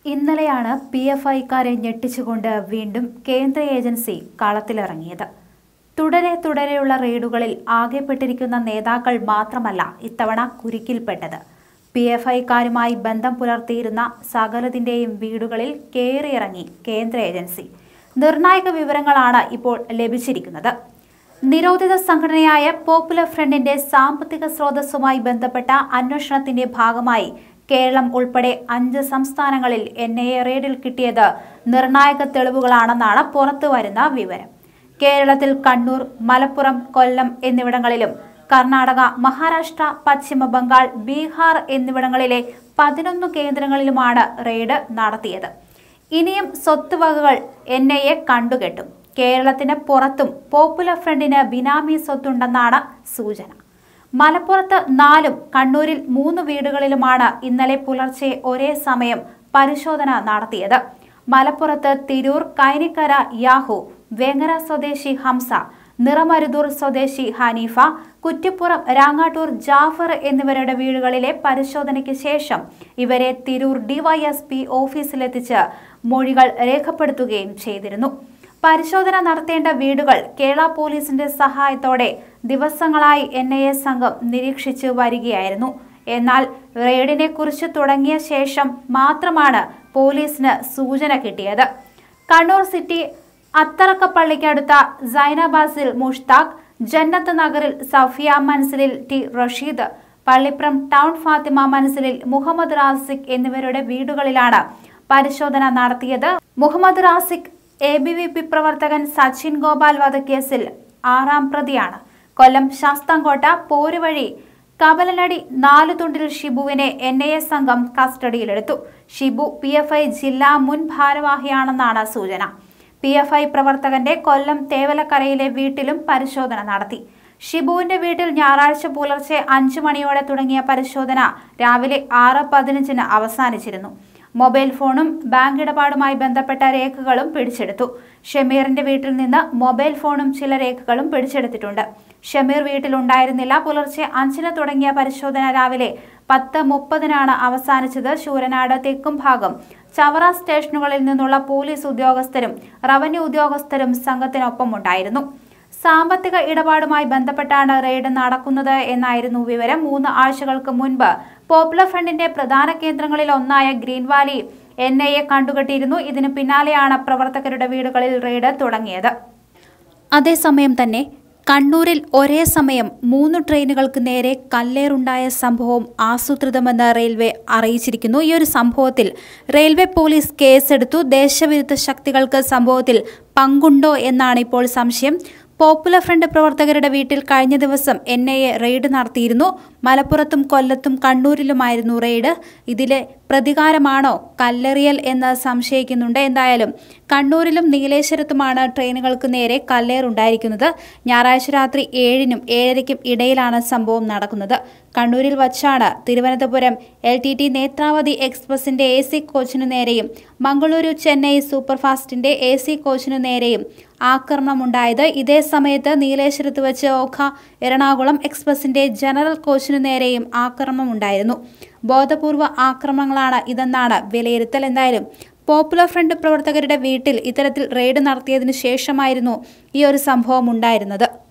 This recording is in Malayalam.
ഇന്നലെയാണ് പി എഫ് ഐക്കാരെ ഞെട്ടിച്ചുകൊണ്ട് വീണ്ടും കേന്ദ്ര ഏജൻസി കളത്തിലിറങ്ങിയത് തുടരെ തുടരെയുള്ള റെയ്ഡുകളിൽ ആകെപ്പെട്ടിരിക്കുന്ന നേതാക്കൾ മാത്രമല്ല ഇത്തവണ കുരുക്കിൽപ്പെട്ടത് പി എഫ് ഐക്കാരുമായി ബന്ധം പുലർത്തിയിരുന്ന സകലതിൻ്റെയും വീടുകളിൽ കയറിയിറങ്ങി കേന്ദ്ര ഏജൻസി നിർണായക വിവരങ്ങളാണ് ഇപ്പോൾ ലഭിച്ചിരിക്കുന്നത് നിരോധിത സംഘടനയായ പോപ്പുലർ ഫ്രണ്ടിന്റെ സാമ്പത്തിക സ്രോതസ്സുമായി ബന്ധപ്പെട്ട അന്വേഷണത്തിന്റെ ഭാഗമായി കേരളം ഉൾപ്പെടെ അഞ്ച് സംസ്ഥാനങ്ങളിൽ എൻ ഐ എ റെയ്ഡിൽ കിട്ടിയത് നിർണായക തെളിവുകളാണെന്നാണ് പുറത്തുവരുന്ന വിവരം കേരളത്തിൽ കണ്ണൂർ മലപ്പുറം കൊല്ലം എന്നിവിടങ്ങളിലും കർണാടക മഹാരാഷ്ട്ര പശ്ചിമ ബംഗാൾ ബീഹാർ എന്നിവിടങ്ങളിലെ പതിനൊന്ന് കേന്ദ്രങ്ങളിലുമാണ് റെയ്ഡ് നടത്തിയത് ഇനിയും സ്വത്തുവകകൾ എൻ ഐ എ കണ്ടുകെട്ടും കേരളത്തിന് പുറത്തും പോപ്പുലർ ഫ്രണ്ടിന് ബിനാമി സ്വത്തുണ്ടെന്നാണ് സൂചന മലപ്പുറത്ത് നാലും കണ്ണൂരിൽ മൂന്ന് വീടുകളിലുമാണ് ഇന്നലെ പുലർച്ചെ ഒരേ സമയം പരിശോധന നടത്തിയത് മലപ്പുറത്ത് തിരൂർ കൈനിക്കര യാഹു വേങ്ങര സ്വദേശി ഹംസ നിറമരുതൂർ സ്വദേശി ഹനീഫ കുറ്റിപ്പുറം രാങ്ങാട്ടൂർ ജാഫർ എന്നിവരുടെ വീടുകളിലെ പരിശോധനയ്ക്ക് ശേഷം ഇവരെ തിരൂർ ഡിവൈഎസ്പി ഓഫീസിലെത്തിച്ച് മൊഴികൾ രേഖപ്പെടുത്തുകയും ചെയ്തിരുന്നു പരിശോധന നടത്തേണ്ട വീടുകൾ കേരള പോലീസിന്റെ സഹായത്തോടെ ദിവസങ്ങളായി എൻ ഐ എ സംഘം നിരീക്ഷിച്ചു വരികയായിരുന്നു എന്നാൽ റെയ്ഡിനെ കുറിച്ച് തുടങ്ങിയ ശേഷം മാത്രമാണ് പോലീസിന് സൂചന കിട്ടിയത് കണ്ണൂർ സിറ്റി അത്തറക്കപ്പള്ളിക്കടുത്ത സൈനബാസിൽ മുഷ്താഖ് ജന്നത്ത് നഗറിൽ സഫിയ മൻസിലിൽ ടി റഷീദ് പള്ളിപ്രം ടൗൺ ഫാത്തിമ മൻസിലിൽ മുഹമ്മദ് റാസിഖ് എന്നിവരുടെ വീടുകളിലാണ് പരിശോധന നടത്തിയത് Muhammad Rasiq A B V P പ്രവർത്തകൻ സച്ചിൻ ഗോപാൽ വധക്കേസിൽ ആറാം പ്രതിയാണ് കൊല്ലം ശാസ്താംകോട്ട പോരുവഴി കവലനടി നാലു തുണ്ടിൽ ഷിബുവിനെ എൻ ഐ എ സംഘം കസ്റ്റഡിയിലെടുത്തു ഷിബു പി എഫ് ഐ ജില്ലാ മുൻ ഭാരവാഹിയാണെന്നാണ് സൂചന പി എഫ് ഐ പ്രവർത്തകന്റെ കൊല്ലം തേവലക്കരയിലെ വീട്ടിലും പരിശോധന നടത്തി ഷിബുവിന്റെ വീട്ടിൽ ഞായറാഴ്ച പുലർച്ചെ അഞ്ചു മണിയോടെ തുടങ്ങിയ പരിശോധന രാവിലെ ആറ് പതിനഞ്ചിന് അവസാനിച്ചിരുന്നു മൊബൈൽ ഫോണും ബാങ്ക് ഇടപാടുമായി ബന്ധപ്പെട്ട രേഖകളും പിടിച്ചെടുത്തു ഷമീറിന്റെ വീട്ടിൽ നിന്ന് മൊബൈൽ ഫോണും ചില രേഖകളും പിടിച്ചെടുത്തിട്ടുണ്ട് ഷമീർ വീട്ടിലുണ്ടായിരുന്നില്ല പുലർച്ചെ അഞ്ചിന് തുടങ്ങിയ പരിശോധന രാവിലെ പത്ത് മുപ്പതിനാണ് അവസാനിച്ചത് ശൂരനാട് തെക്കും ഭാഗം ചവറ സ്റ്റേഷനുകളിൽ നിന്നുള്ള പോലീസ് ഉദ്യോഗസ്ഥരും റവന്യൂ ഉദ്യോഗസ്ഥരും സംഘത്തിനൊപ്പം ഉണ്ടായിരുന്നു സാമ്പത്തിക ഇടപാടുമായി ബന്ധപ്പെട്ടാണ് റെയ്ഡ് നടക്കുന്നത് എന്നായിരുന്നു വിവരം മൂന്ന് ആഴ്ചകൾക്ക് മുൻപ് പോപ്പുലർ ഫ്രണ്ടിന്റെ പ്രധാന കേന്ദ്രങ്ങളിൽ ഒന്നായ green valley N I A കണ്ടുകെട്ടിയിരുന്നു ഇതിന് പിന്നാലെയാണ് പ്രവർത്തകരുടെ വീടുകളിൽ റെയ്ഡ് തുടങ്ങിയത് അതേസമയം തന്നെ കണ്ണൂരിൽ ഒരേ സമയം മൂന്ന് ട്രെയിനുകൾക്ക് നേരെ കല്ലേറുണ്ടായ സംഭവം ആസൂത്രിതമെന്ന് റെയിൽവേ അറിയിച്ചിരിക്കുന്നു ഈ ഒരു സംഭവത്തിൽ റെയിൽവേ പോലീസ് കേസെടുത്തു ദേശവിരുദ്ധ ശക്തികൾക്ക് സംഭവത്തിൽ പങ്കുണ്ടോ എന്നാണ് ഇപ്പോൾ സംശയം പോപ്പുലർ ഫ്രണ്ട് പ്രവർത്തകരുടെ വീട്ടിൽ കഴിഞ്ഞ ദിവസം എൻ ഐ എ റെയ്ഡ് നടത്തിയിരുന്നു മലപ്പുറത്തും കൊല്ലത്തും കണ്ണൂരിലുമായിരുന്നു റെയ്ഡ് ഇതിലെ പ്രതികാരമാണോ കല്ലെറിയൽ എന്ന് സംശയിക്കുന്നുണ്ട് എന്തായാലും കണ്ണൂരിലും നീലേശ്വരത്തുമാണ് ട്രെയിനുകൾക്ക് നേരെ കല്ലേറുണ്ടായിരിക്കുന്നത് ഞായറാഴ്ച രാത്രി ഏഴിനും ഏഴരയ്ക്കും ഇടയിലാണ് സംഭവം നടക്കുന്നത് കണ്ണൂരിൽ വച്ചാണ് Thiruvananthapuram L T T Netravati എക്സ്പ്രസിന്റെ എ സി കോച്ചിനു നേരെയും മംഗളൂരു ചെന്നൈ സൂപ്പർഫാസ്റ്റിന്റെ എ സി കോച്ചിനു നേരെയും ആക്രമണമുണ്ടായത് ഇതേ സമയത്ത് നീലേശ്വരത്ത് വെച്ച് ഓഖ എറണാകുളം എക്സ്പ്രസിന്റെ ജനറൽ കോച്ചിനു നേരെയും ആക്രമണമുണ്ടായിരുന്നു ബോധപൂർവ ആക്രമണങ്ങളാണ് ഇതെന്നാണ് വിലയിരുത്തൽ എന്തായാലും പോപ്പുലർ ഫ്രണ്ട് പ്രവർത്തകരുടെ വീട്ടിൽ ഇത്തരത്തിൽ റെയ്ഡ് നടത്തിയതിനു ശേഷമായിരുന്നു ഈ ഒരു സംഭവം ഉണ്ടായിരുന്നത്